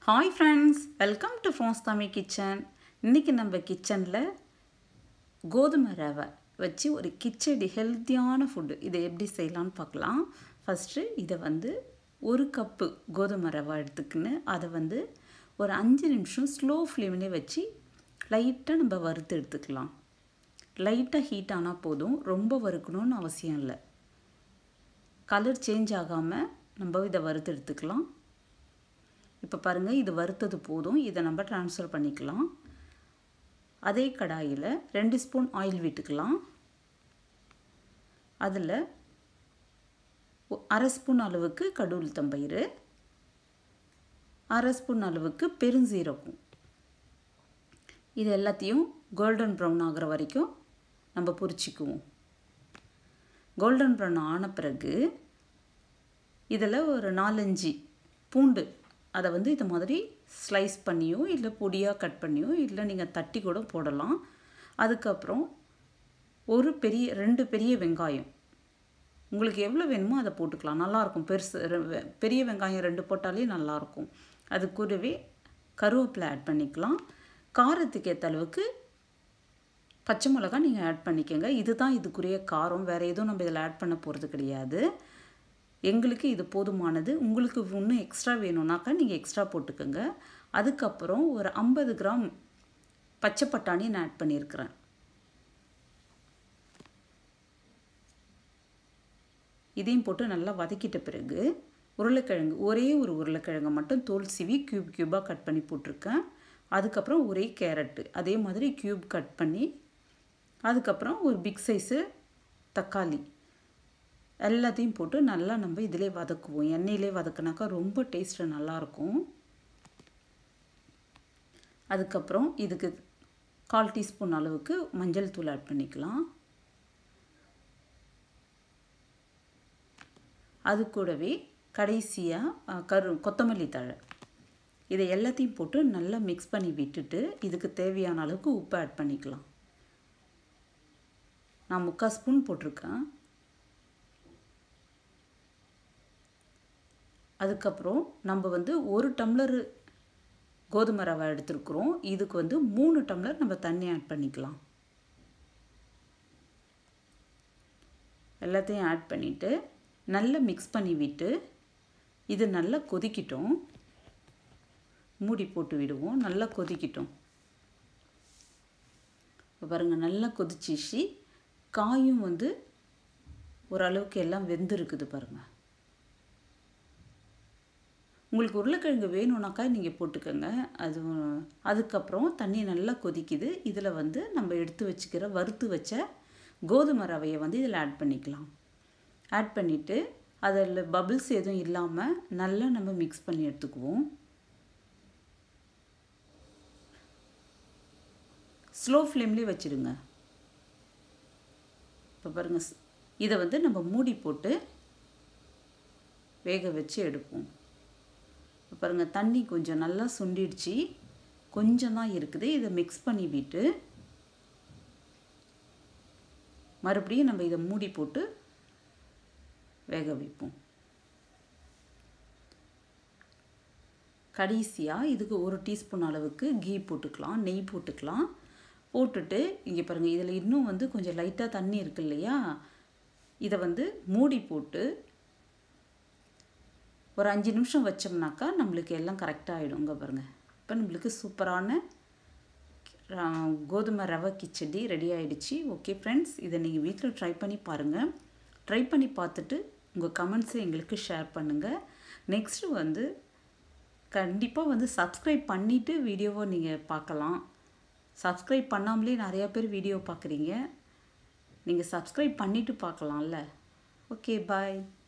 hi friends welcome to phones Tamil kitchen இன்றைக்கி நம்ம கிச்சனில் கோதுமை ரவை வச்சு ஒரு கிச்சடி ஹெல்த்தியான ஃபுட்டு இதை எப்படி செய்யலான்னு பார்க்கலாம் ஃபஸ்ட்டு இதை வந்து ஒரு கப்பு கோதுமை ரவை எடுத்துக்கின்னு அதை வந்து ஒரு அஞ்சு நிமிஷம் ஸ்லோ ஃப்ளேம்லேயே வச்சு லைட்டாக நம்ம வறுத்து எடுத்துக்கலாம் லைட்டாக ஹீட் ஆனால் போதும் ரொம்ப வறுக்கணும்னு அவசியம் இல்லை கலர் சேஞ்ச் ஆகாமல் நம்ம இதை வறுத்து எடுத்துக்கலாம் இப்போ பாருங்கள் இது வறுத்தது போதும் இதை நம்ம ட்ரான்ஸ்ஃபர் பண்ணிக்கலாம் அதே கடாயில் ரெண்டு ஸ்பூன் ஆயில் விட்டுக்கலாம் அதில் அரை ஸ்பூன் அளவுக்கு கடவுள் தம்பயிறு அரை ஸ்பூன் அளவுக்கு பெருஞ்சீரகம் இது எல்லாத்தையும் கோல்டன் ப்ரௌன் ஆகிற வரைக்கும் நம்ம பொரிச்சிக்குவோம் கோல்டன் ப்ரௌன் ஆன பிறகு இதில் ஒரு நாலஞ்சு பூண்டு அதை வந்து இது மாதிரி ஸ்லைஸ் பண்ணியோ இல்லை பொடியாக கட் பண்ணியோ இல்லை நீங்கள் தட்டி கூட போடலாம் அதுக்கப்புறம் ஒரு பெரிய ரெண்டு பெரிய வெங்காயம் உங்களுக்கு எவ்வளோ வேணுமோ அதை போட்டுக்கலாம் நல்லாயிருக்கும் பெருசு பெரிய வெங்காயம் ரெண்டு போட்டாலே நல்லாயிருக்கும் அது கூடவே கருவேப்பிலை ஆட் பண்ணிக்கலாம் காரத்துக்கு ஏற்ற அளவுக்கு பச்சை மிளகா நீங்கள் ஆட் பண்ணிக்கோங்க இதுதான் இதுக்குரிய காரம் வேறு எதுவும் நம்ம இதில் ஆட் பண்ண போகிறது கிடையாது எங்களுக்கு இது போதுமானது உங்களுக்கு இன்னும் எக்ஸ்ட்ரா வேணும்னாக்கா நீங்கள் எக்ஸ்ட்ரா போட்டுக்கோங்க அதுக்கப்புறம் ஒரு ஐம்பது கிராம் பச்சை பட்டாணி நான் ஆட் பண்ணியிருக்கிறேன் இதையும் போட்டு நல்லா வதக்கிட்ட பிறகு உருளைக்கிழங்கு ஒரே ஒரு உருளைக்கிழங்கை மட்டும் தோல் சிவி க்யூப் க்யூபாக கட் பண்ணி போட்டிருக்கேன் அதுக்கப்புறம் ஒரே கேரட்டு அதே மாதிரி க்யூப் கட் பண்ணி அதுக்கப்புறம் ஒரு பிக் சைஸு தக்காளி எல்லாத்தையும் போட்டு நல்லா நம்ம இதிலே வதக்குவோம் எண்ணெயிலே வதக்குனாக்கா ரொம்ப டேஸ்ட்டு நல்லாயிருக்கும் அதுக்கப்புறம் இதுக்கு கால் டீஸ்பூன் அளவுக்கு மஞ்சள் தூள் ஆட் பண்ணிக்கலாம் அது கூடவே கடைசியாக கரு கொத்தமல்லி தழை இதை எல்லாத்தையும் போட்டு நல்லா மிக்ஸ் பண்ணி விட்டுட்டு இதுக்கு தேவையான அளவுக்கு உப்பு ஆட் பண்ணிக்கலாம் நான் முக்கால் ஸ்பூன் போட்டிருக்கேன் அதுக்கப்புறம் நம்ம வந்து ஒரு டம்ளர் கோதுமை ரவை எடுத்துருக்குறோம் இதுக்கு வந்து மூணு டம்ளர் நம்ம தண்ணி ஆட் பண்ணிக்கலாம் எல்லாத்தையும் ஆட் பண்ணிவிட்டு நல்லா மிக்ஸ் பண்ணி விட்டு இது நல்லா கொதிக்கிட்டோம் மூடி போட்டு விடுவோம் நல்லா கொதிக்கிட்டோம் இப்போ பாருங்கள் நல்லா கொதிச்சிச்சு காயும் வந்து ஓரளவுக்கு எல்லாம் வெந்திருக்குது பாருங்கள் உங்களுக்கு உருளைக்கிழங்கு வேணும்னாக்கா நீங்கள் போட்டுக்கோங்க அது அதுக்கப்புறம் தண்ணி நல்லா கொதிக்குது இதில் வந்து நம்ம எடுத்து வச்சுக்கிற வறுத்து வச்ச கோதுமை ரவையை வந்து இதில் ஆட் பண்ணிக்கலாம் ஆட் பண்ணிவிட்டு அதில் பபிள்ஸ் எதுவும் இல்லாமல் நல்லா நம்ம மிக்ஸ் பண்ணி எடுத்துக்குவோம் ஸ்லோ ஃப்ளேம்லேயே வச்சுடுங்க இப்போ பாருங்கள் இதை வந்து நம்ம மூடி போட்டு வேக வச்சு எடுப்போம் பாருங்கள் தண்ணி கொஞ்சம் நல்லா சுண்டிடுச்சு கொஞ்சம் தான் இருக்குது இதை மிக்ஸ் பண்ணி விட்டு மறுபடியும் நம்ம இதை மூடி போட்டு வேக வைப்போம் கடைசியாக இதுக்கு ஒரு டீஸ்பூன் அளவுக்கு கீ போட்டுக்கலாம் நெய் போட்டுக்கலாம் போட்டுட்டு இங்கே பாருங்கள் இதில் இன்னும் வந்து கொஞ்சம் லைட்டாக தண்ணி இருக்கு இல்லையா இதை வந்து மூடி போட்டு ஒரு அஞ்சு நிமிஷம் வச்சோம்னாக்கா நம்மளுக்கு எல்லாம் கரெக்டாக ஆகிடுங்க பாருங்கள் இப்போ நம்மளுக்கு சூப்பரான கோதுமை ரவை கிச்சடி ரெடி ஆகிடுச்சு ஓகே ஃப்ரெண்ட்ஸ் இதை நீங்கள் வீட்டில் ட்ரை பண்ணி பாருங்கள் ட்ரை பண்ணி பார்த்துட்டு உங்கள் கமெண்ட்ஸை எங்களுக்கு ஷேர் பண்ணுங்கள் நெக்ஸ்ட்டு வந்து கண்டிப்பாக வந்து சப்ஸ்கிரைப் பண்ணிவிட்டு வீடியோவை நீங்கள் பார்க்கலாம் சப்ஸ்கிரைப் பண்ணாமலே நிறையா பேர் வீடியோ பார்க்குறீங்க நீங்கள் சப்ஸ்கிரைப் பண்ணிவிட்டு பார்க்கலாம்ல ஓகே பாய்